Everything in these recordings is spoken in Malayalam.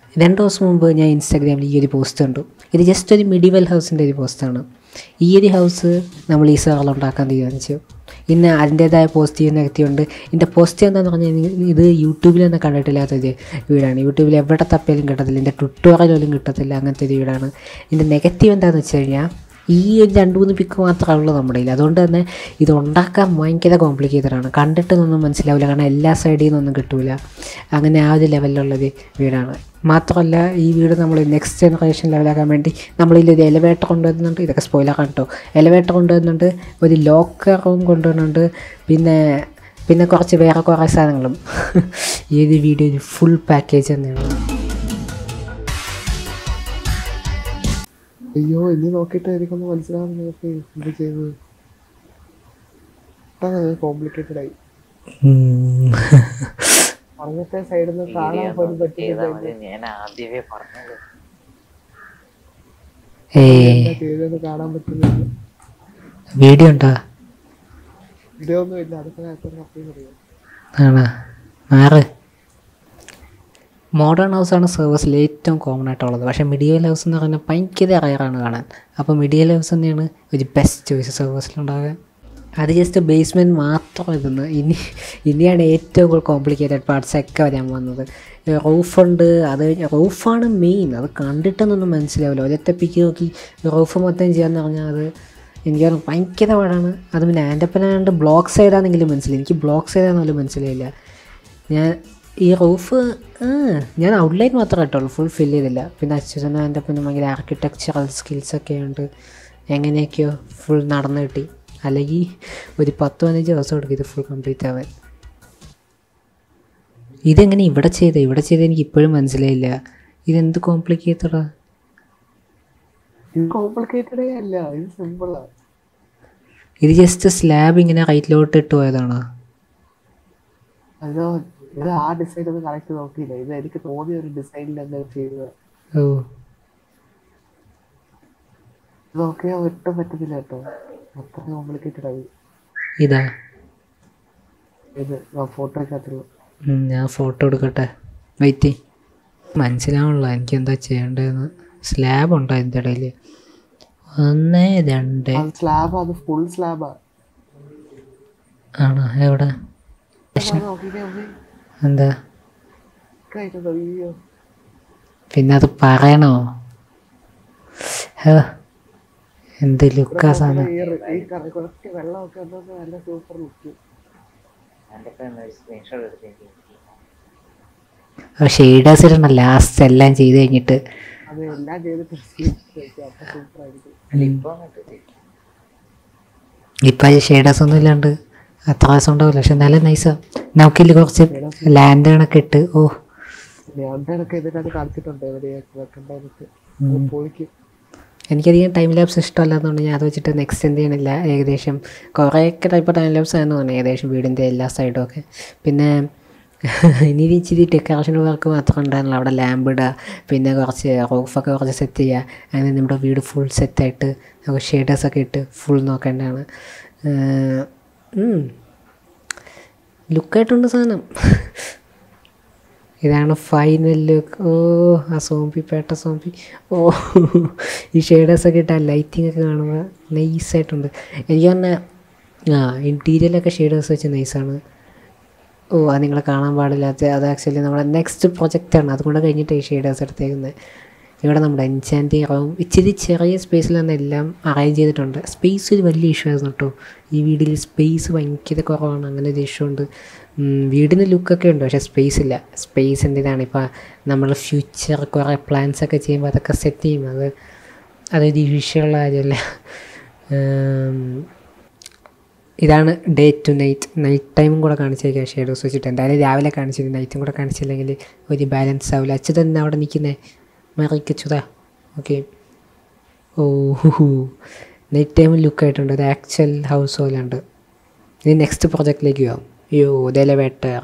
രണ്ട് ദിവസം മുമ്പ് ഞാൻ ഇൻസ്റ്റാഗ്രാമിൽ ഈ ഒരു പോസ്റ്റ് കണ്ടു ഇത് ജസ്റ്റ് ഒരു മിഡിവൽ ഹൗസിൻ്റെ ഒരു പോസ്റ്റാണ് ഈ ഒരു ഹൗസ് നമ്മൾ ഈ സാറിൽ ഉണ്ടാക്കാൻ തീരുമാനിച്ചു ഇന്ന് അതിൻ്റേതായ പോസിറ്റീവ് നെഗറ്റീവ് ഉണ്ട് ഇതിൻ്റെ പോസിറ്റീവ് എന്താണെന്ന് പറഞ്ഞാൽ ഇത് യൂട്യൂബിലൊന്നും കണ്ടിട്ടില്ലാത്തൊരു വീടാണ് യൂട്യൂബിൽ എവിടെ തപ്പിയാലും കിട്ടത്തില്ല ഇതിൻ്റെ ട്യൂട്ടോറിയൽ പോലും കിട്ടത്തില്ല അങ്ങനത്തെ ഒരു വീടാണ് ഇതിൻ്റെ നെഗറ്റീവ് എന്താണെന്ന് വെച്ച് കഴിഞ്ഞാൽ ഈ ഒരു രണ്ട് മൂന്ന് പിക്ക് മാത്രമേ ഉള്ളൂ നമ്മുടെ കയ്യിൽ അതുകൊണ്ട് തന്നെ ഇത് ഉണ്ടാക്കാൻ ഭയങ്കര കോംപ്ലിക്കേറ്റഡ് ആണ് കണ്ടിട്ടൊന്നും മനസ്സിലാവില്ല കാരണം എല്ലാ സൈഡിൽ നിന്നൊന്നും കിട്ടൂല അങ്ങനെ ആ ഒരു ലെവലിലുള്ളൊരു വീടാണ് മാത്രമല്ല ഈ വീട് നമ്മൾ നെക്സ്റ്റ് ജനറേഷൻ ലെവലാക്കാൻ വേണ്ടി നമ്മളിലൊരു എലിവേറ്റർ കൊണ്ടുവരുന്നുണ്ട് ഇതൊക്കെ സ്പോയിലർ കേട്ടോ എലിവേറ്റർ കൊണ്ടുവരുന്നുണ്ട് ഒരു ലോക്കർ റൂം കൊണ്ടുവരുന്നുണ്ട് പിന്നെ പിന്നെ കുറച്ച് വേറെ കുറേ സാധനങ്ങളും ഈ ഒരു വീഡിയോ ഒരു ഫുൾ പാക്കേജ് തന്നെയാണ് അയ്യോ ഇനി നോക്കിയിട്ട് എനിക്കൊന്ന് മനസ്സിലാവുന്ന നോക്കി എന്ത് ചെയ്തത് കോംപ്ലിക്കേറ്റഡ് ആയി പറഞ്ഞത്തെ സൈഡിൽ നിന്ന് കാണാൻ പോലും ചെയ്താ പറ്റുന്നില്ല മതി ഞാൻ ആദ്യമേ പറഞ്ഞത് ഏ എന്താ ചെയ്തതെന്ന് കാണാൻ പറ്റുന്നില്ല വീഡിയോ ഉണ്ടോ വീഡിയോ ഒന്നും ഇല്ല അതൊക്കെ നേരത്തെ അപ്പയും അറിയാം ആണ് മാറ് മോഡേൺ ഹൗസാണ് സർവീസിൽ ഏറ്റവും കോമൺ ആയിട്ടുള്ളത് പക്ഷേ മിഡിയൽ ഹൗസ് എന്ന് പറഞ്ഞാൽ ഭയങ്കര റയറാണ് കാണാൻ അപ്പോൾ മിഡിയൽ ഹൗസ് തന്നെയാണ് ഒരു ബെസ്റ്റ് ചോയ്സ് സർവീസിലുണ്ടാകാൻ അത് ജസ്റ്റ് ബേസ്മെൻറ്റ് മാത്രം ഇതെന്ന് ഇനി ഇനിയാണ് ഏറ്റവും കൂടുതൽ കോംപ്ലിക്കേറ്റഡ് പാർട്സ് ഒക്കെ വരാൻ വന്നത് റൂഫുണ്ട് അത് കഴിഞ്ഞ് റൂഫാണ് മെയിൻ അത് കണ്ടിട്ടൊന്നും മനസ്സിലാവില്ല ഒരൊറ്റ പിക്ക് നോക്കി റൂഫ് മൊത്തം ചെയ്യാന്ന് പറഞ്ഞാൽ അത് എനിക്ക് തോന്നുന്നു ഭയങ്കര പാടാണ് അത് പിന്നെ ആൻ്റപ്പനാണ്ട് ബ്ലോക്ക് സൈഡാണെങ്കിലും മനസ്സിലായി എനിക്ക് ബ്ലോക്ക് സൈഡാണെന്ന് പോലും മനസ്സിലായില്ല ഞാൻ ഈ റൂഫ് ആ ഞാൻ ഔട്ട്ലൈൻ മാത്രമേ കേട്ടുള്ളൂ ഫുൾ ഫിൽ ചെയ്തില്ല പിന്നെ അച്യുതനും എൻ്റെ പിന്നെ ഭയങ്കര ആർക്കിടെക്ചറൽ സ്കിൽസൊക്കെ ഉണ്ട് എങ്ങനെയൊക്കെയോ ഫുൾ നടന്നു കിട്ടി അല്ലെങ്കിൽ ഒരു പത്ത് പതിനഞ്ച് ദിവസം എടുക്കും ഇത് ഫുൾ കംപ്ലീറ്റ് ആവാൻ ഇതെങ്ങനെ ഇവിടെ ചെയ്തേ ഇവിടെ ചെയ്ത് എനിക്ക് ഇപ്പോഴും മനസ്സിലായില്ല ഇതെന്ത് കോംപ്ലിക്കേറ്റഡാ ഇത് കോംപ്ലിക്കേറ്റഡേ അല്ല ഇത് സിമ്പിളാ ഇത് ജസ്റ്റ് സ്ലാബ് ഇങ്ങനെ റൈറ്റിലോട്ട് ഇട്ട് പോയതാണോ അതോ ഇത് ആ ഡിസൈൻ ഒന്നും കറക്റ്റ് നോക്കിയില്ല ഇത് എനിക്ക് തോന്നിയ ഒരു ഡിസൈനിൽ എന്താ ചെയ്തത് ഓ ഇത് നോക്കിയാൽ ഒട്ടും പറ്റുന്നില്ല കേട്ടോ അത്ര കോംപ്ലിക്കേറ്റഡ് ആയി ഇതാ ഇത് ഫോട്ടോയ്ക്കകത്തുള്ളൂ ഉം, ഞാൻ ഫോട്ടോ എടുക്കട്ടെ വെയിറ്റ് മനസ്സിലാവണല്ലോ എനിക്ക് എന്താ ചെയ്യേണ്ടതെന്ന് സ്ലാബ് ഉണ്ടോ അതിൻ്റെ ഇടയിൽ ഒന്ന് രണ്ട് അത് സ്ലാബ് അത് ഫുൾ സ്ലാബാ ആണോ എവിടെ നോക്കിക്കേ അമ്മേ എന്താ കഴിഞ്ഞത് അയ്യോ പിന്നെ അത് പറയണോ ഹേ, എന്ത് ലുക്കാ സാധനം ഈ റി- ഈ കറ- കുറച്ച് വെള്ളമൊക്കെ ഉണ്ടെന്ന് നല്ല സൂപ്പർ ലുക്ക് എൻ്റെ ഇപ്പം സ്ക്രീൻഷോട്ട് എടുത്തേക്ക് ഷെയ്ഡേഴ്സ് ഇടണം ലാസ്റ്റ് എല്ലാം ചെയ്ത് കഴിഞ്ഞിട്ട് അത് എല്ലാം ചെയ്തിട്ട് അപ്പൊ സൂപ്പർ ആയിരിക്കും അല്ല ഇപ്പൊ വന്നിട്ട് ഇപ്പം ഷെയ്ഡേഴ്സ് ഒന്നും ഇല്ലാണ്ട് അത്ര ദിവസം ഉണ്ടാവില്ല പക്ഷെ നല്ല നൈസാണ് നമുക്കില്ല കുറച്ച് ലാൻഡുകളൊക്കെ ഇട്ട് ഓ ഞാനൊക്കെ ഇതിനകത്ത് കാണിച്ചിട്ടുണ്ട് എവിടെയൊക്കെ വെക്കണ്ടെന്നൊക്കെ പൊളിക്കും എനിക്കധികം ടൈം ലാബ്സ് ഇഷ്ടമല്ലാത്തതുകൊണ്ട് ഞാൻ അത് വെച്ചിട്ട് നെക്സ്റ്റ് എന്ത് ചെയ്യണില്ല ഏകദേശം കുറേയൊക്കെ ടൈപ്പ് ടൈം ലാബ്സ് ആണെന്ന് തോന്നുന്നു ഏകദേശം വീടിൻ്റെ എല്ലാ സൈഡും ഒക്കെ പിന്നെ ഇനി ഒരു ഇച്ചിരി ഡെക്കറേഷൻ വർക്ക് മാത്രം ഉണ്ടായിരുന്നുള്ളൂ അവിടെ ലാമ്പ് ഇടുക പിന്നെ കുറച്ച് റൂഫൊക്കെ കുറച്ച് സെറ്റ് ചെയ്യുക അങ്ങനെ നമ്മുടെ വീട് ഫുൾ സെറ്റായിട്ട് നമുക്ക് ഷെയ്ഡേഴ്സൊക്കെ ഇട്ട് ഫുൾ നോക്കേണ്ടതാണ് ലുക്കായിട്ടുണ്ട് സാധനം ഇതാണ് ഫൈനൽ ലുക്ക് ഓ ആ സോംബി പേട്ട സോംബി ഓ ഈ ഷെയ്ഡേഴ്സൊക്കെ ഇട്ട് ആ ലൈറ്റിംഗ് ഒക്കെ കാണുമ്പോൾ നൈസായിട്ടുണ്ട് എനിക്ക് തന്നെ ആ ഇൻറ്റീരിയലൊക്കെ ഷെയ്ഡേഴ്സ് വെച്ച് നൈസാണ് ഓ അത് നിങ്ങൾ കാണാൻ പാടില്ലാത്ത അത് ആക്ച്വലി നമ്മുടെ നെക്സ്റ്റ് പ്രൊജക്റ്റാണ് അതും കൂടെ കഴിഞ്ഞിട്ട് ഈ ഷെയ്ഡേഴ്സ് എടുത്തേക്കുന്നത് ഇവിടെ നമ്മുടെ എൻചാൻറ്റി റൂം ഇച്ചിരി ചെറിയ സ്പേസിൽ തന്നെ എല്ലാം അറേഞ്ച് ചെയ്തിട്ടുണ്ട് സ്പേസ് ഒരു വലിയ ഇഷ്യൂ ആയിരുന്നു കേട്ടോ ഈ വീടിൽ സ്പേസ് ഭയങ്കര കുറവാണ് അങ്ങനെ ഒരു ഇഷ്യൂ ഉണ്ട് ഉം, വീടിന് ലുക്കൊക്കെ ഉണ്ട് പക്ഷേ സ്പേസ് ഇല്ല സ്പേസ് എന്തിനാണ് ഇപ്പോൾ നമ്മൾ ഫ്യൂച്ചർ കുറേ പ്ലാൻസ് ഒക്കെ ചെയ്യുമ്പോൾ അതൊക്കെ സെറ്റ് ചെയ്യും അത് അതൊരു വിഷയമുള്ള കാര്യമല്ല ഉം, ഇതാണ് ഡേ ടു നൈറ്റ് നൈറ്റ് ടൈമും കൂടെ കാണിച്ചേക്കാം ഷെയ്ഡോസ് വെച്ചിട്ട് എന്തായാലും രാവിലെ കാണിച്ചിട്ട് നൈറ്റും കൂടെ കാണിച്ചില്ലെങ്കിൽ ഒരു ബാലൻസ് ആവില്ല അച്ഛൻ തന്നെ അവിടെ നിൽക്കുന്നേ മറിക്കച്ചുതാ ഓക്കെ ഓ നൈറ്റ് ടൈം ലുക്കായിട്ടുണ്ട് ഒരു ആക്ച്വൽ ഹൗസ് പോലെ ഉണ്ട് ഇനി നെക്സ്റ്റ് പ്രൊജക്റ്റിലേക്ക് പോകാം അയ്യോ ഇത് എലവേറ്റർ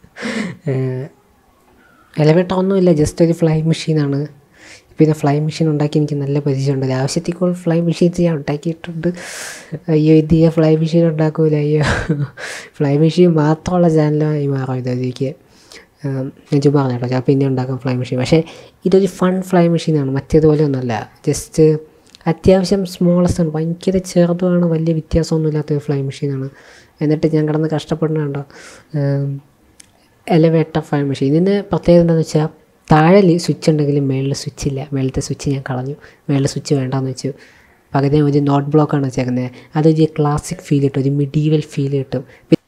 എലവേറ്റർ ഒന്നുമില്ല ജസ്റ്റ് ഒരു ഫ്ലൈ മെഷീനാണ് പിന്നെ ഫ്ലൈ മെഷീൻ ഉണ്ടാക്കി എനിക്ക് നല്ല പരിചയമുണ്ട് ഒരു ആവശ്യത്തിൽ കൂടുതൽ ഫ്ലൈ മെഷീൻസ് ഞാൻ ഉണ്ടാക്കിയിട്ടുണ്ട് അയ്യോ ഇത് ഞാൻ ഫ്ലൈ മെഷീൻ ഉണ്ടാക്കൂല അയ്യോ ഫ്ലൈ മെഷീൻ മാത്രമുള്ള ചാനലായി മാറും ഇതൊരിക്കൽ ഉം, ഞാൻ ചുമ്മാ പറഞ്ഞു കേട്ടോ ചിലപ്പോൾ ഇനി ഉണ്ടാക്കാം ഫ്ലൈ മെഷീൻ പക്ഷേ ഇതൊരു ഫൺ ഫ്ലൈ മെഷീനാണ് മറ്റേതുപോലെ ഒന്നുമല്ല ജസ്റ്റ് അത്യാവശ്യം സ്മോളസ്റ്റ് ആണ് ഭയങ്കര ചെറുതുമാണ് വലിയ വ്യത്യാസമൊന്നും ഇല്ലാത്ത ഒരു ഫ്ലൈ മെഷീനാണ് എന്നിട്ട് ഞാൻ കിടന്ന് കഷ്ടപ്പെടുന്നുണ്ടോ എലവേറ്റർ ഫ്ലൈ മെഷീൻ ഇതിന് പ്രത്യേകത എന്താണെന്ന് വെച്ചാൽ താഴെ സ്വിച്ച് ഉണ്ടെങ്കിലും മേളിൽ സ്വിച്ച് ഇല്ല മേളത്തെ സ്വിച്ച് ഞാൻ കളഞ്ഞു മേളിൽ സ്വിച്ച് വേണ്ടാന്ന് വെച്ചു പകുതി ഒരു നോട്ട് ബ്ലോക്കാണ് വെച്ചേക്കുന്നത് അതൊരു ക്ലാസിക് ഫീൽ കിട്ടും ഒരു മിഡീവൽ ഫീൽ കിട്ടും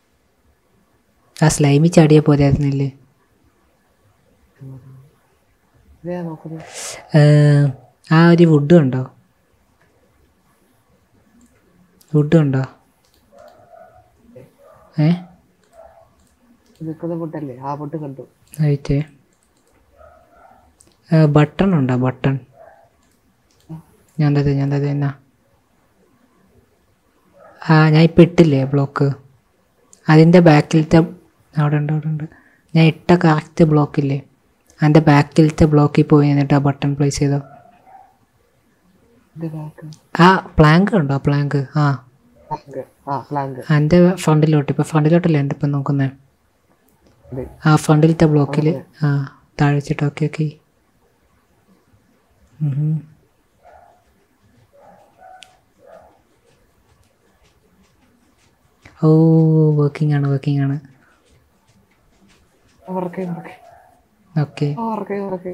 ആ സ്ലൈമി ചാടിയ പോലെ ആയിരുന്നില്ലേ ഇതാ നോക്കുന്നത് ഏഹ്, ആ ഒരു വുഡ് ഉണ്ടോ വുഡ് ഉണ്ടോ ഏ നിൽക്കുന്ന ഫുഡല്ലേ ആ ഫുഡ് കണ്ടു ആയിട്ട് ബട്ടൺ ഉണ്ടോ ബട്ടൺ ഞാൻ തരാം ഞാൻ തരാം എന്നാ ആ ഞാൻ ഇപ്പം ഇട്ടില്ലേ ബ്ലോക്ക് അതിൻ്റെ ബാക്കിലത്തെ അവിടെ ഉണ്ട് അവിടെ ഉണ്ട് ഞാൻ ഇട്ട കറക്റ്റ് ബ്ലോക്കില്ലേ അതിൻ്റെ ബാക്കിലത്തെ ബ്ലോക്കിൽ പോയി എന്നിട്ട് ആ ബട്ടൺ പ്ലേസ് ചെയ്തോ എൻ്റെ ബാക്ക് ആ പ്ലാങ്ക് ഉണ്ടോ പ്ലാങ്ക് ആ ഫ്ലാങ്ക് ആ ഫ്ലാങ്ക് എൻ്റെ ഫ്രണ്ടിലോട്ട് ഇപ്പോൾ ഫ്രണ്ടിലോട്ടല്ലേ എൻ്റെ ഇപ്പം നോക്കുന്നത് അതെ ആ ഫ്രണ്ടിലത്തെ ബ്ലോക്കിൽ ആ താഴെ വെച്ചിട്ട് ഓക്കെ ഓക്കെ ഓ വർക്കിംഗ് ആണ് വർക്കിംഗ് ആണ് ഉറക്കെ ഉറക്കെ ഓക്കെ ഉറക്കെ ഉറക്കെ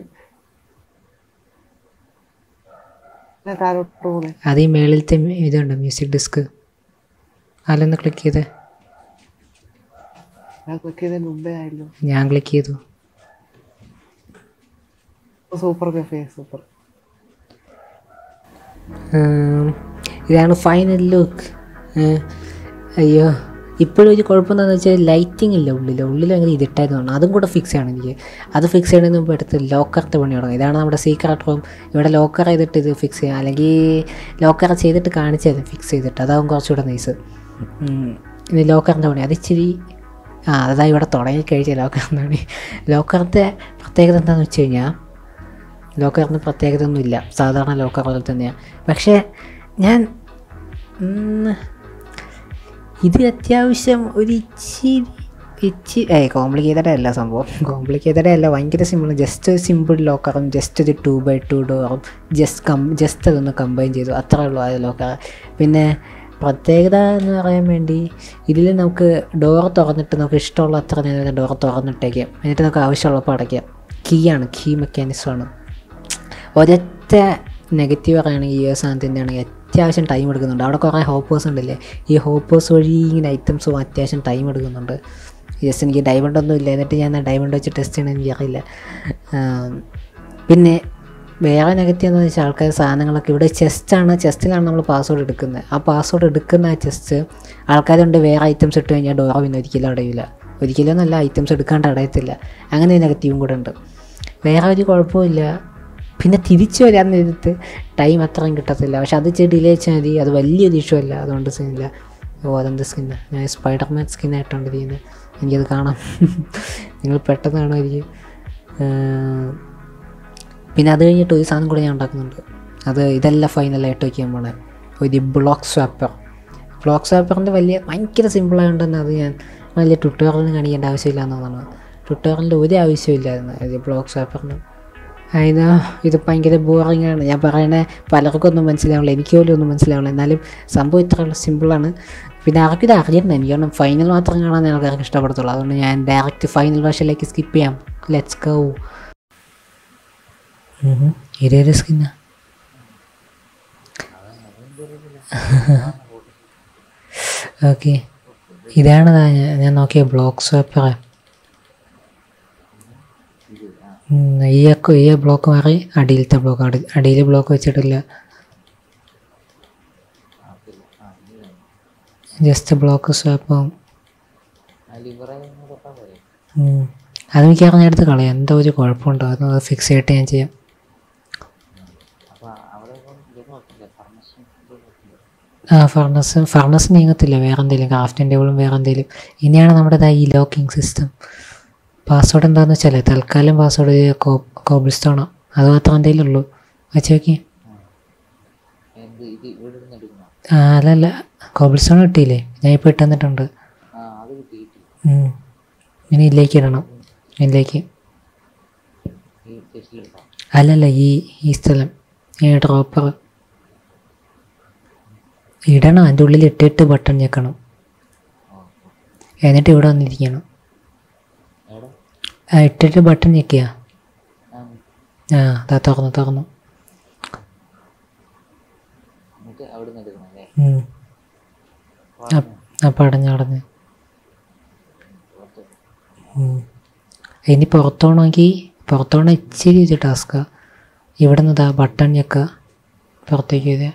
ഞാൻ താഴോട്ട് പോകുന്നേ അത് ഈ മേളിലത്തെ മ്യൂ- ഇതുണ്ട് മ്യൂസിക് ഡിസ്ക് അതിലൊന്ന് ക്ലിക്ക് ചെയ്തേ ഞാൻ ക്ലിക്ക് ചെയ്തതിന് മുമ്പേ ആയല്ലോ ഞാൻ ക്ലിക്ക് ചെയ്തു സൂപ്പർ കഫേ സൂപ്പർ ഉം, ഇതാണ് ഫൈനൽ ലുക്ക് അയ്യോ ഇപ്പോഴും ഒരു കുഴപ്പമെന്താണെന്ന് വെച്ചാൽ ലൈറ്റിംഗ് ഇല്ല ഉള്ളിൽ ഉള്ളിൽ അങ്ങനെ ഇതിട്ടായിരുന്നു തോന്നുന്നു അതും കൂടെ ഫിക്സ് ചെയ്യണം എനിക്ക് അത് ഫിക്സ് ചെയ്യണതിന് മുമ്പ് എടുത്ത് ലോക്കറത്തെ പണി തുടങ്ങും ഇതാണ് നമ്മുടെ സീക്രട്ട് റൂം ഇവിടെ ലോക്കർ ചെയ്തിട്ട് ഇത് ഫിക്സ് ചെയ്യാം അല്ലെങ്കിൽ ലോക്കർ ചെയ്തിട്ട് കാണിച്ചു തരും ഫിക്സ് ചെയ്തിട്ട് അതാവും കുറച്ചുകൂടെ നൈസ് ഇനി ലോക്കറിൻ്റെ പണി അത് ഇച്ചിരി ആ അതാ ഇവിടെ തുടങ്ങി കഴിച്ച ലോക്കറിൻ്റെ പണി ലോക്കറിൻ്റെ പ്രത്യേകത എന്താണെന്ന് വെച്ച് കഴിഞ്ഞാൽ ലോക്കറിന് പ്രത്യേകത ഒന്നുമില്ല സാധാരണ ലോക്കർ പോലെ തന്നെയാണ് പക്ഷേ ഞാൻ ഉം, ഇത് അത്യാവശ്യം ഒരു ഇച്ചിരി ഇച്ചി ഏ കോംപ്ലിക്കേറ്റഡ് അല്ല സംഭവം കോംപ്ലിക്കേറ്റഡ് അല്ല ഭയങ്കര സിമ്പിൾ ജസ്റ്റ് ഒരു സിമ്പിൾ ലോക്കറും ജസ്റ്റ് ഒരു ടു ബൈ ടു ഡോറും ജസ്റ്റ് കം ജസ്റ്റ് അതൊന്ന് കമ്പൈൻ ചെയ്തു അത്രേ ഉള്ളൂ ആ ലോക്കർ പിന്നെ പ്രത്യേകത എന്ന് പറയാൻ വേണ്ടി ഇതിൽ നമുക്ക് ഡോർ തുറന്നിട്ട് നമുക്ക് ഇഷ്ടമുള്ള അത്ര നേരം ഡോർ തുറന്നിട്ടേക്കാം എന്നിട്ട് നമുക്ക് ആവശ്യമുള്ളപ്പോൾ അടയ്ക്കാം കീ ആണ് കീ മെക്കാനിസമാണ് ഒരൊറ്റ നെഗറ്റീവ് പറയുകയാണെങ്കിൽ ഈ ഒരു സാധനത്തിൻ്റെ ആണെങ്കിൽ അത്യാവശ്യം ടൈം എടുക്കുന്നുണ്ട് അവിടെ കുറേ ഹോപ്പേഴ്സ് ഉണ്ടല്ലേ ഈ ഹോപ്പേഴ്സ് വഴി ഇങ്ങനെ ഐറ്റംസും അത്യാവശ്യം ടൈം എടുക്കുന്നുണ്ട് ജസ്റ്റ് എനിക്ക് ഡയമണ്ട് ഒന്നും ഇല്ല എന്നിട്ട് ഞാൻ ഡയമണ്ട് വെച്ച് ടെസ്റ്റ് ചെയ്യണമെന്ന് എനിക്കറിയില്ല ആം, പിന്നെ വേറെ നെഗറ്റീവ് എന്താണെന്ന് വെച്ചാൽ ആൾക്കാർ സാധനങ്ങളൊക്കെ ഇവിടെ ചെസ്റ്റാണ് ചെസ്റ്റിലാണ് നമ്മൾ പാസ്വേഡ് എടുക്കുന്നത് ആ പാസ്വേഡ് എടുക്കുന്ന ആ ചെസ്റ്റ് ആൾക്കാരുണ്ട് വേറെ ഐറ്റംസ് ഇട്ട് കഴിഞ്ഞാൽ ഡോർ പിന്നെ ഒരിക്കലും അടയില്ല ഒരിക്കലും നല്ല ഐറ്റംസ് എടുക്കാണ്ട് അടയത്തില്ല അങ്ങനെ ഒരു നെഗറ്റീവും കൂടെ ഉണ്ട് വേറെ ഒരു കുഴപ്പമില്ല പിന്നെ തിരിച്ചു വരാൻ നേരത്ത് ടൈം അത്രയും കിട്ടത്തില്ല പക്ഷെ അത് ഇച്ചിരി ഡിലേ വെച്ചാൽ മതി അത് വലിയൊരു ഇഷ്യൂ അല്ല അതുകൊണ്ട് സീനില്ല ഓ അതെന്ത് സ്കിന്ന് ഞാൻ സ്പൈഡർമാൻ സ്കിന്നായിട്ടുണ്ട് ചെയ്യുന്നത് എനിക്കത് കാണാം നിങ്ങൾ പെട്ടെന്ന് കാണുമായിരിക്കും ഏർ, പിന്നെ അത് കഴിഞ്ഞിട്ട് ഒരു സാധനം കൂടെ ഞാൻ ഉണ്ടാക്കുന്നുണ്ട് അത് ഇതെല്ലാം ഫൈനലായിട്ട് വയ്ക്കാൻ പോണേ ഒരു ബ്ലോക്ക് സ്വാപ്പർ ബ്ലോക്ക് സ്വാപ്പറിൻ്റെ വലിയ ഭയങ്കര സിമ്പിളായതുകൊണ്ട് തന്നെ അത് ഞാൻ വലിയ ട്യൂട്ടോറിയലിന് കാണിക്കേണ്ട ആവശ്യമില്ല എന്നുള്ളതാണ് ട്യൂട്ടോറിയലിൻ്റെ ഒരു ആവശ്യമില്ലായിരുന്നു ഇത് ബ്ലോക്ക് സ്വാപ്പറിന് അതിന് ഇത് ഭയങ്കര ബോറിംഗ് ആണ് ഞാൻ പറയണേ പലർക്കും ഒന്നും മനസ്സിലാവില്ല എനിക്ക് പോലും ഒന്നും മനസ്സിലാവില്ല എന്നാലും സംഭവം ഇത്ര സിമ്പിളാണ് പിന്നെ ആർക്കും ഇത് അറിയണം എനിക്ക് കാരണം ഫൈനൽ മാത്രം കാണാൻ ആൾക്കാർക്ക് ഇഷ്ടപ്പെടത്തുള്ളൂ അതുകൊണ്ട് ഞാൻ ഡയറക്റ്റ് ഫൈനൽ വേർഷനിലേക്ക് സ്കിപ്പ് ചെയ്യാം ലെറ്റ്സ് ഗോ ഇതൊരു സ്കിന്ന ഓക്കെ ഇതാണ് ദാ ഞാൻ ഞാൻ നോക്കിയ ബ്ലോക്ക് സ്വാപ്പർ ഈ ഒക്കെ ഈ ബ്ലോക്ക് മാറി അടിയിലത്തെ ബ്ലോക്ക് അടി അടിയിൽ ബ്ലോക്ക് വെച്ചിട്ടില്ല ജസ്റ്റ് ബ്ലോക്ക് സ്വാപ്പ് ആവും ഉം. അത് മിക്കവാറും ഞാൻ എടുത്ത് കളയാം എന്തോ ഒരു കുഴപ്പമുണ്ടോ അത് ഫിക്സ് ചെയ്തിട്ട് ഞാൻ ചെയ്യാം ആ ഫർണസ് ഫർണസ് നീങ്ങത്തില്ല വേറെ എന്തെങ്കിലും ക്രാഫ്റ്റിംഗ് ടേബിളും വേറെ എന്തെങ്കിലും ഇനിയാണ് നമ്മുടെ ദാ ഈ ലോക്കിംഗ് സിസ്റ്റം പാസ്വേഡ് എന്താണെന്ന് വെച്ചാൽ തൽക്കാലം പാസ്വേഡ് കോബിൾ സ്റ്റോണോ അത് മാത്രം എന്തെങ്കിലും ഉള്ളൂ വെച്ച് നോക്കി ആ അല്ലല്ല കോബിൾ സ്റ്റോൺ കിട്ടിയില്ലേ ഞാൻ ഇപ്പോൾ ഇട്ട് തന്നിട്ടുണ്ട് ഉം. ഇനി ഇതിലേക്ക് ഇടണം ഇതിലേക്ക് ഈ ചെസ്റ്റിലെടുത്താ അല്ലല്ല ഈ ഈ സ്ഥലം ഈ ഡ്രോപ്പർ ഇടണം അതിൻ്റെ ഉള്ളിൽ ഇട്ടിട്ട് ബട്ടൺ ഞെക്കണം എന്നിട്ട് ഇവിടെ വന്നിരിക്കണം എവിടെ ആ ഇട്ടിട്ട് ബട്ടൺ ഞെക്കുക ആ ആ അതാ തുറന്നു തുറന്നു എന്നിട്ട് അവിടെ നിന്ന് എടുക്കണം അല്ലേ ഉം. ആ, ആ പടഞ്ഞ് പടഞ്ഞ് ഉം. ഇനി പുറത്തോണമെങ്കിൽ പുറത്തോണ ഇച്ചിരി ഇത് ടാസ്ക്കാ ഇവിടെ നിന്ന് ഇതാ ബട്ടൺ ഞെക്കുക പുറത്തേക്ക് ചെയ്ത്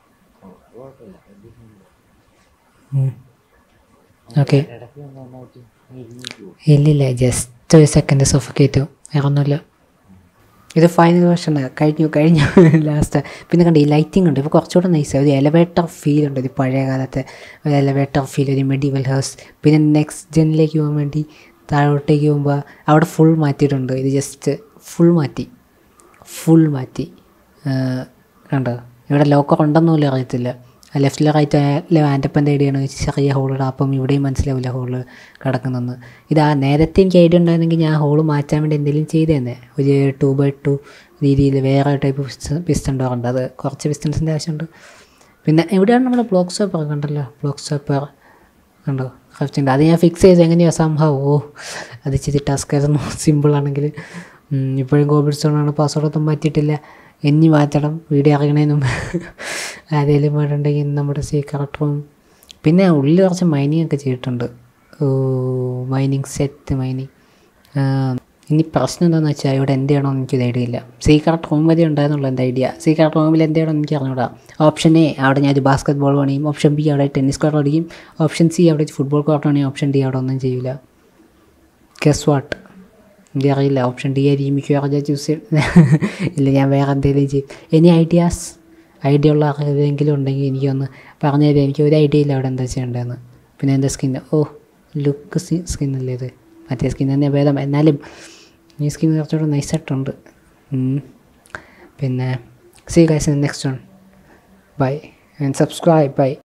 ഓക്കെ ഇടയ്ക്ക് ഒന്ന് വന്നിട്ട് ഇരുന്നിട്ട് പോകും ഇല്ലില്ല ജസ്റ്റ് ഒരു സെക്കൻഡ് സഫക്കേറ്റ് വേറൊന്നുമില്ല ഇത് ഫൈനൽ വേർഷനാണ് കഴിഞ്ഞു കഴിഞ്ഞു ലാസ്റ്റ് പിന്നെ കണ്ട ഈ ലൈറ്റിംഗ് ഉണ്ട് ഇപ്പോൾ കുറച്ചുകൂടെ നൈസാണ് ഒരു എലവേറ്റർ ഫീൽ ഉണ്ട് ഒരു പഴയ കാലത്തെ ഒരു എലവേറ്റർ ഫീൽ ഒരു മെഡിവൽ ഹൗസ് പിന്നെ നെക്സ്റ്റ് ജെന്നിലേക്ക് പോകാൻ വേണ്ടി താഴോട്ടേക്ക് പോകുമ്പോൾ അവിടെ ഫുൾ മാറ്റിയിട്ടുണ്ട് ഇത് ജസ്റ്റ് ഫുൾ മാറ്റി ഫുൾ മാറ്റി ആ, കണ്ടോ ഇവിടെ ലോക്കർ ഉണ്ടെന്ന് പോലും അറിയത്തില്ല ലെഫ്റ്റിലെ റൈറ്റ് അല്ലെ ആൻ്റപ്പൻ്റെ ഐഡിയാണ് ചെറിയ ഹോളിടാം അപ്പം ഇവിടെയും മനസ്സിലാവില്ല ഹോള് കിടക്കുന്നെന്ന് ഇത് ആ നേരത്തെ എനിക്ക് ഐഡിയ ഉണ്ടായിരുന്നെങ്കിൽ ഞാൻ ഹോള് മാറ്റാൻ വേണ്ടി എന്തെങ്കിലും ചെയ്തു തന്നെ ഒരു ടു ബൈ ടു രീതിയിൽ വേറെ ടൈപ്പ് പിസ്റ്റൺ ഡോറുണ്ട് അത് കുറച്ച് പിസ്റ്റൺസിൻ്റെ ആവശ്യമുണ്ട് പിന്നെ ഇവിടെയാണ് നമ്മുടെ ബ്ലോക്ക് സ്റ്റോപ്പർ കണ്ടല്ലോ ബ്ലോക്ക് സ്റ്റോപ്പർ കണ്ടോ കറക്റ്റ് ഉണ്ട് അത് ഞാൻ ഫിക്സ് ചെയ്ത് എങ്ങനെയോ സംഭവം ഓ അത് ഇച്ചിരി ടാസ്ക് ആയിരുന്നു സിമ്പിളാണെങ്കിൽ ഇപ്പോഴും കോവിഡ് സ്റ്റോണാണ് പാസ്വേഡൊന്നും മാറ്റിയിട്ടില്ല ഇനി മാറ്റണം വീഡിയോ ഇറങ്ങണതിന് മുമ്പ് ആരെങ്കിലും വേണ്ടുണ്ടെങ്കിൽ നമ്മുടെ സീക്രട്ട് റൂം പിന്നെ ഉള്ളിൽ കുറച്ച് മൈനിങ് ഒക്കെ ചെയ്തിട്ടുണ്ട് ഓ മൈനിങ് സെറ്റ് മൈനിങ് ഇനി പ്രശ്നം എന്താണെന്ന് വെച്ചാൽ ഇവിടെ എന്ത് ചെയ്യണമെന്ന് എനിക്കൊരു ഐഡിയ ഇല്ല സീക്രട്ട് റൂം വരെ ഉണ്ടായിരുന്നുള്ളൂ എൻ്റെ ഐഡിയ സീക്രട്ട് റൂമിൽ എന്ത് ചെയ്യണമെന്ന് എനിക്ക് അറിഞ്ഞൂടാ ഓപ്ഷൻ എ അവിടെ ഞാൻ ഒരു ബാസ്കറ്റ് ബോൾ പണിയും ഓപ്ഷൻ ബി അവിടെ ടെന്നീസ് കോർട്ട് അടിക്കും ഓപ്ഷൻ സി അവിടെ ഫുട്ബോൾ കോർട്ട് പണിയും ഓപ്ഷൻ ഡി അവിടെ ഒന്നും ചെയ്യില്ല ഗസ് വാട്ട് എനിക്ക് അറിയില്ല ഓപ്ഷൻ ഡി ആയിരിക്കും മിക്കവാറും ഞാൻ ചൂസ് ചെയ്യും ഇല്ല ഞാൻ വേറെ എന്തെങ്കിലും ചെയ്യും എനി ഐഡിയാസ് ഐഡിയ ഉള്ള ആരെങ്കിലും ഉണ്ടെങ്കിൽ എനിക്കൊന്ന് പറഞ്ഞു തരാം എനിക്ക് ഒരു ഐഡിയ ഇല്ല അവിടെ എന്താ ചെയ്യേണ്ടതെന്ന് പിന്നെ എൻ്റെ സ്കിൻ ഓ ലുക്ക് സ്കിന്നല്ലേ ഇത് മറ്റേ സ്കിൻ തന്നെ ഭേദം എന്നാലും ഈ സ്കിൻ കുറച്ചുകൂടെ നൈസായിട്ടുണ്ട് ഉം. പിന്നെ see guys next one bye and subscribe by